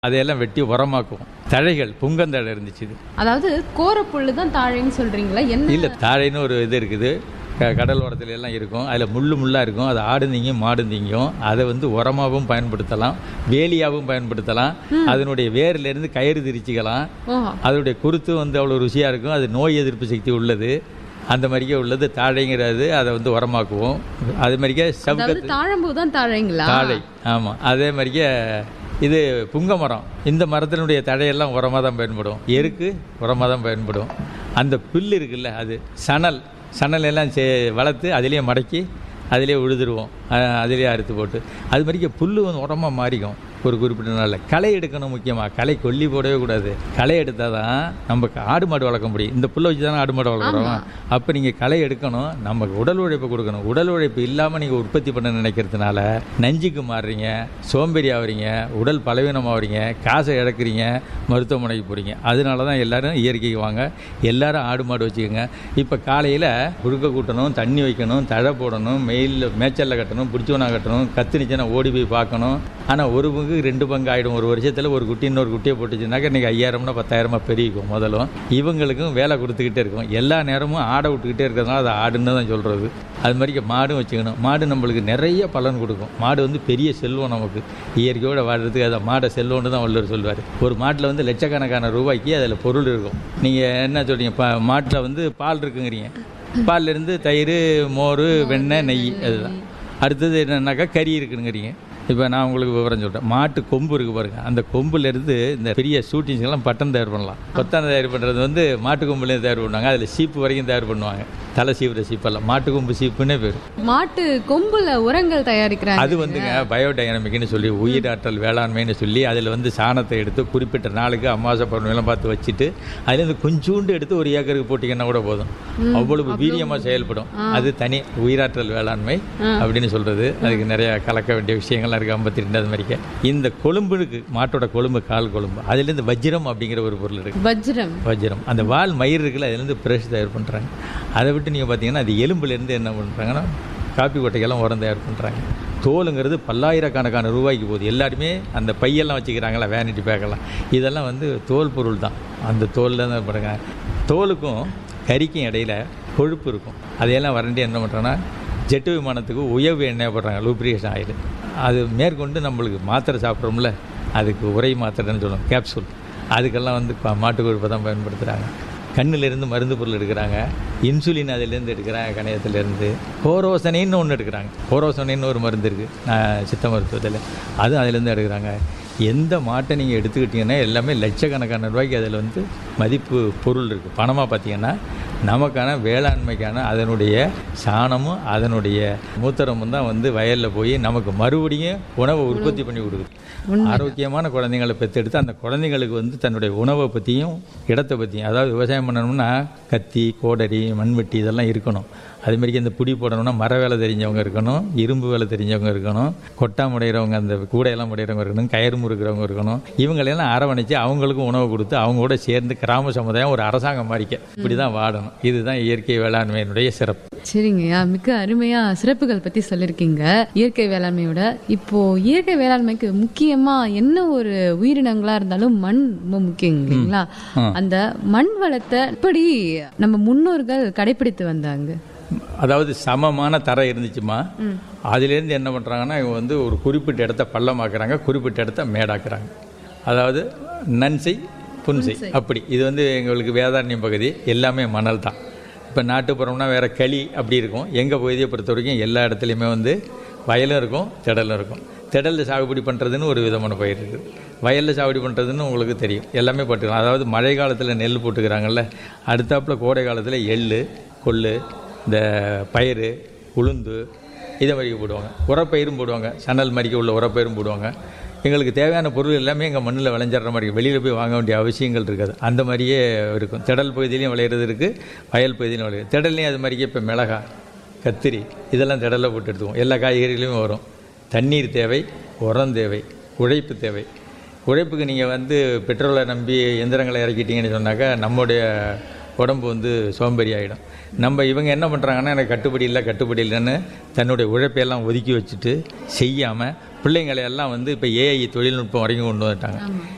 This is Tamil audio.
அதையெல்லாம் வெட்டி உரமாக்குவோம் தழைகள் புங்கந்தழை இருந்துச்சு இது அதாவது கோரப்புல்லு தான் தாழைன்னு சொல்றீங்களா என்ன இல்லை தாழைன்னு ஒரு இது இருக்குது க- கடல் ஓரத்துல எல்லாம் இருக்கும் அதில் முள்ளு முள்ளாக இருக்கும் அது ஆடு திங்கும் மாடு திங்கும் அதை வந்து உரமாகவும் பயன்படுத்தலாம் வேலியாகவும் பயன்படுத்தலாம் அதனுடைய வேர்லேருந்து கயிறு திரிச்சிக்கலாம் ஓ அதனுடைய குருத்து வந்து அவ்வளோ ருசியாக இருக்கும் அது நோய் எதிர்ப்பு சக்தி உள்ளது அந்த மாதிரிக்கே உள்ளது தாழைங்கிறது அதை வந்து உரமாக்குவோம் அது மாதிரிக்கே அதாவது சவுக்கத்து தாழம்பூ தான் தாழைங்களா தாழை ஆமாம் அதே மாதிரிக்கே இது புங்க மரம் இந்த மரத்தினுடைய தழையெல்லாம் உரமாக தான் பயன்படும் எருக்கு உரமாக தான் பயன்படும் அந்த புல் இருக்குல்ல அது சணல் சணல் எல்லாம் சே வளர்த்து அதிலேயே மடக்கி அதிலே உழுதுருவோம் அஹ் அதிலே அறுத்து போட்டு அது மாதிரிக்கே புல் வந்து உரமாக மாறிக்கும் ஒரு குறிப்பிட்ட நாளில் களை எடுக்கணும் முக்கியமாக களை கொல்லி போடவே கூடாது களை எடுத்தால் தான் நம்ம ஆடு மாடு வளர்க்க முடியும் இந்த புல்லை வச்சு தானே ஆடு மாடு வளர்க்குறோம் அப்போ நீங்கள் களை எடுக்கணும் நமக்கு உடல் உழைப்பு கொடுக்கணும் உடல் உழைப்பு இல்லாமல் நீங்கள் உற்பத்தி பண்ண நினைக்கிறதுனால நஞ்சுக்கு மாறுறீங்க சோம்பேறி ஆகுறீங்க உடல் பலவீனம் ஆகுறீங்க காசை இழக்கிறீங்க மருத்துவமனைக்கு போகிறீங்க அதனால தான் எல்லாரும் இயற்கைக்கு வாங்க எல்லாரும் ஆடு மாடு வச்சுக்கோங்க இப்போ காலையில் குறுக்க கூட்டணும் தண்ணி வைக்கணும் தழை போடணும் மெயிலில் மேய்ச்சலில் கட்டணும் பிடிச்சவனா கட்டணும் கத்துனுச்சுன்னா ஓடி போய் பார்க்கணும் ஆனால் ஒரு பங்கு ரெண்டு பங்கு ஆகிடும் ஒரு வருஷத்தில் ஒரு குட்டி இன்னொரு குட்டியை போட்டுச்சுனாக்கா இன்றைக்கி ஐயாயிரம்னா பத்தாயிரமா பெருகிக்கும் முதலும் இவங்களுக்கும் வேலை கொடுத்துக்கிட்டே இருக்கும் எல்லா நேரமும் ஆடை விட்டுக்கிட்டே இருக்கிறதுனால அதை ஆடுன்னு தான் சொல்கிறது அது மாதிரிக்கு மாடும் வச்சுக்கணும் மாடு நம்மளுக்கு நிறைய பலன் கொடுக்கும் மாடு வந்து பெரிய செல்வம் நமக்கு இயற்கையோட வாழ்றதுக்கு அதை மாடை செல்வம்னு தான் வள்ளுவர் சொல்வார் ஒரு மாட்டில் வந்து லட்சக்கணக்கான ரூபாய்க்கு அதில் பொருள் இருக்கும் நீங்கள் என்ன சொல்றீங்க பா மாட்டில் வந்து பால் இருக்குங்கிறீங்க பால்ல இருந்து தயிர் மோர் வெண்ணெய் நெய் அதுதான் அடுத்தது என்னன்னாக்கா கறி இருக்குங்கிறீங்க இப்போ நான் உங்களுக்கு விவரம் சொல்கிறேன் மாட்டு கொம்பு இருக்குது பாருங்க அந்த கொம்புலேருந்து இந்த பெரிய ஷூட்டிங்ஸ் எல்லாம் பட்டன் தயார் பண்ணலாம் பட்டன் தயார் பண்ணுறது வந்து மாட்டு கொம்புலேருந்து தயார் பண்ணுவாங்க அதில் சீப்பு வரைக்கும் தயார் பண்ணுவாங்க தலை சீவுற சீப்பெல்லாம் மாட்டு கொம்பு சீப்புன்னே பேர் மாட்டு கொம்புல உரங்கள் தயாரிக்கிறாங்க அது வந்துங்க பயோடைனமிக்னு சொல்லி உயிராற்றல் வேளாண்மைன்னு சொல்லி அதில் வந்து சாணத்தை எடுத்து குறிப்பிட்ட நாளுக்கு அமாவாசை பௌர்ணமிலாம் பார்த்து வச்சுட்டு அதுலேருந்து கொஞ்சூண்டு எடுத்து ஒரு ஏக்கருக்கு போட்டிங்கன்னா கூட போதும் அவ்வளவு வீரியமாக செயல்படும் அது தனி உயிராற்றல் வேளாண்மை அப்படின்னு சொல்கிறது அதுக்கு நிறைய கலக்க வேண்டிய விஷயங்கள்லாம் இருக்குது ஐம்பத்தி ரெண்டாவது மாதிரிக்க இந்த கொழும்புக்கு மாட்டோட கொழும்பு கால் கொழும்பு அதுலேருந்து வஜ்ரம் அப்படிங்கிற ஒரு பொருள் இருக்குது வஜ்ரம் வஜ்ரம் அந்த வால் மயிர் இருக்குல்ல அதுலேருந்து பிரஷ் தயார் பண்ணுறாங்க அதை விட்டு நீங்கள் பார்த்தீங்கன்னா அது எலும்புலேருந்து என்ன பண்ணுறாங்கன்னா காப்பி கொட்டைக்கெல்லாம் உரம் தயார் பண்ணுறாங்க தோலுங்கிறது பல்லாயிரக்கணக்கான ரூபாய்க்கு போகுது எல்லாருமே அந்த பையெல்லாம் வச்சுக்கிறாங்களா வேனிட்டி பேக்கெல்லாம் இதெல்லாம் வந்து தோல் பொருள் தான் அந்த தோலில் தான் பண்ணுறாங்க தோலுக்கும் கறிக்கும் இடையில கொழுப்பு இருக்கும் அதையெல்லாம் வறண்டி என்ன பண்ணுறாங்கன்னா ஜெட்டு விமானத்துக்கு உயவு எண்ணெய் போடுறாங்க லூப்ரிகேஷன் ஆயில் அது மேற்கொண்டு நம்மளுக்கு மாத்திரை சாப்பிட்றோம்ல அதுக்கு உரை மாத்திரைன்னு சொல்லுவோம் கேப்சூல் அதுக்கெல்லாம் வந்து இப்போ மாட்டு கொழுப்பை தான் பயன்படுத்துகிறாங்க கண்ணிலிருந்து மருந்து பொருள் எடுக்கிறாங்க இன்சுலின் அதிலேருந்து எடுக்கிறாங்க கணையத்திலேருந்து ஹோரோசனின்னு ஒன்று எடுக்கிறாங்க ஹோரோசனின்னு ஒரு மருந்து இருக்குது சித்த மருத்துவத்தில் அதுவும் அதிலேருந்து எடுக்கிறாங்க எந்த மாட்டை நீங்கள் எடுத்துக்கிட்டிங்கன்னா எல்லாமே லட்சக்கணக்கான ரூபாய்க்கு அதில் வந்து மதிப்பு பொருள் இருக்குது பணமாக பார்த்தீங்கன்னா நமக்கான வேளாண்மைக்கான அதனுடைய சாணமும் அதனுடைய மூத்திரமும் தான் வந்து வயலில் போய் நமக்கு மறுபடியும் உணவை உற்பத்தி பண்ணி கொடுக்குது ஆரோக்கியமான குழந்தைங்களை பெற்றெடுத்து அந்த குழந்தைங்களுக்கு வந்து தன்னுடைய உணவை பற்றியும் இடத்தை பற்றியும் அதாவது விவசாயம் பண்ணணும்னா கத்தி கோடரி மண்வெட்டி இதெல்லாம் இருக்கணும் அதே மாதிரி இந்த புடி போடணும்னா மர வேலை தெரிஞ்சவங்க இருக்கணும் இரும்பு வேலை தெரிஞ்சவங்க இருக்கணும் கொட்டா முடைகிறவங்க அந்த கூடையெல்லாம் முடைகிறவங்க இருக்கணும் கயிறு முறுக்கிறவங்க இருக்கணும் இவங்களையெல்லாம் அரவணைச்சு அவங்களுக்கும் உணவு கொடுத்து அவங்க கூட சேர்ந்து கிராம சமுதாயம் ஒரு அரசாங்கம் மாறிக்க இப்படி தான் வாடணும் இதுதான் இயற்கை வேளாண்மையினுடைய சிறப்பு சரிங்கய்யா மிக அருமையா சிறப்புகள் பத்தி சொல்லிருக்கீங்க இயற்கை வேளாண்மையோட இப்போ இயற்கை வேளாண்மைக்கு முக்கியமா என்ன ஒரு உயிரினங்களா இருந்தாலும் மண் ரொம்ப முக்கியம் இல்லைங்களா அந்த மண் வளத்தை எப்படி நம்ம முன்னோர்கள் கடைபிடித்து வந்தாங்க அதாவது சமமான தரை இருந்துச்சுமா அதுலேருந்து என்ன பண்ணுறாங்கன்னா இவங்க வந்து ஒரு குறிப்பிட்ட இடத்த பள்ளமாக்குறாங்க குறிப்பிட்ட இடத்த மேடாக்குறாங்க அதாவது நன்சை புன்சை அப்படி இது வந்து எங்களுக்கு வேதாரண்யம் பகுதி எல்லாமே மணல் தான் இப்போ நாட்டுப்புறம்னா வேறு களி அப்படி இருக்கும் எங்கள் பகுதியை பொறுத்த வரைக்கும் எல்லா இடத்துலையுமே வந்து வயலும் இருக்கும் திடலும் இருக்கும் திடலில் சாகுபடி பண்ணுறதுன்னு ஒரு விதமான பயிர் இருக்குது வயலில் சாகுபடி பண்ணுறதுன்னு உங்களுக்கு தெரியும் எல்லாமே போட்டுக்கலாம் அதாவது மழை காலத்தில் நெல் போட்டுக்கிறாங்கல்ல அடுத்தாப்புல கோடை காலத்தில் எள்ளு கொள்ளு இந்த பயிறு உளுந்து இதை மாதிரி போடுவாங்க உரப்பயிரும் போடுவாங்க சணல் மாதிரிக்கு உள்ள உரப்பயிரும் போடுவாங்க எங்களுக்கு தேவையான பொருள் எல்லாமே எங்கள் மண்ணில் விளைஞ்சிடுற மாதிரி வெளியில் போய் வாங்க வேண்டிய அவசியங்கள் இருக்காது அந்த மாதிரியே இருக்கும் திடல் பகுதியிலையும் விளையிறது இருக்குது வயல் பகுதியிலையும் விளையுது திடல்லையும் அது மாதிரியே இப்போ மிளகாய் கத்திரி இதெல்லாம் திடலில் போட்டு எடுத்துக்குவோம் எல்லா காய்கறிகளையும் வரும் தண்ணீர் தேவை உரம் தேவை உழைப்பு தேவை உழைப்புக்கு நீங்கள் வந்து பெட்ரோலை நம்பி எந்திரங்களை இறக்கிட்டீங்கன்னு சொன்னாக்கா நம்முடைய உடம்பு வந்து சோம்பேறி ஆகிடும் நம்ம இவங்க என்ன பண்ணுறாங்கன்னா எனக்கு கட்டுப்படி இல்லை கட்டுப்படி இல்லைன்னு தன்னுடைய உழைப்பையெல்லாம் ஒதுக்கி வச்சுட்டு செய்யாமல் பிள்ளைங்களை எல்லாம் வந்து இப்போ ஏஐ தொழில்நுட்பம் வரைக்கும் கொண்டு வந்துட்டாங்க